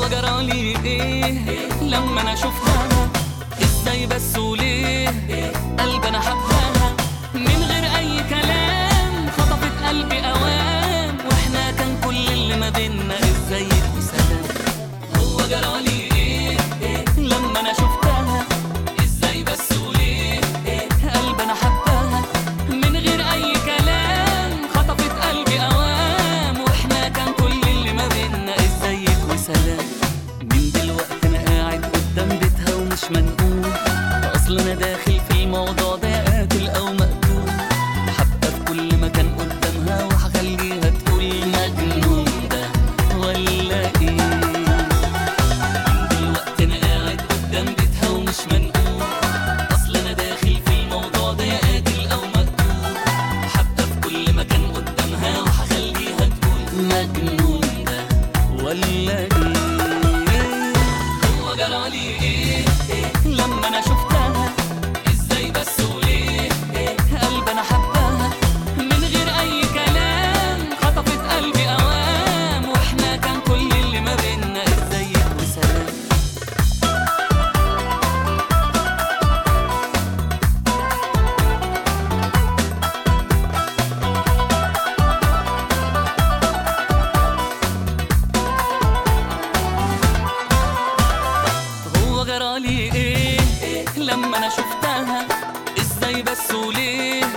هو جرالي ايه لما انا شفتها ازاي بس وليه قلب انا حبها من غير اي كلام خطفت قلبي اوام واحنا كان كل اللي ما بينا ازيك وسلام هو جرالي ايه لما انا شفتها ازاي بس وليه قلب انا حبها من غير اي كلام خطفت قلبي اوام واحنا كان كل اللي ما بينا ازيك وسلام من دلوقتي انا قاعد قدام بيتها ومش منقول اصل انا داخل في الموضوع ده قاتل او مقتول حابه في كل مكان قدامها وهخليها تقول مجنون ده ولا ايه دلوقتي انا قاعد قدام بيتها ومش منقول اصل انا داخل في الموضوع ده يا قاتل او مقتول حتى في كل مكان قدامها وهخليها تقول مجنون ده ولا ايه هو جرالي ايه لما انا شفتها ازاي بس وليه قلب انا حبها من غير اي كلام خطفت قلبي اوام واحنا كان كل اللي ما بينا ازيك وسلام هو جرالي ايه لما انا شفتها ازاي بس وليه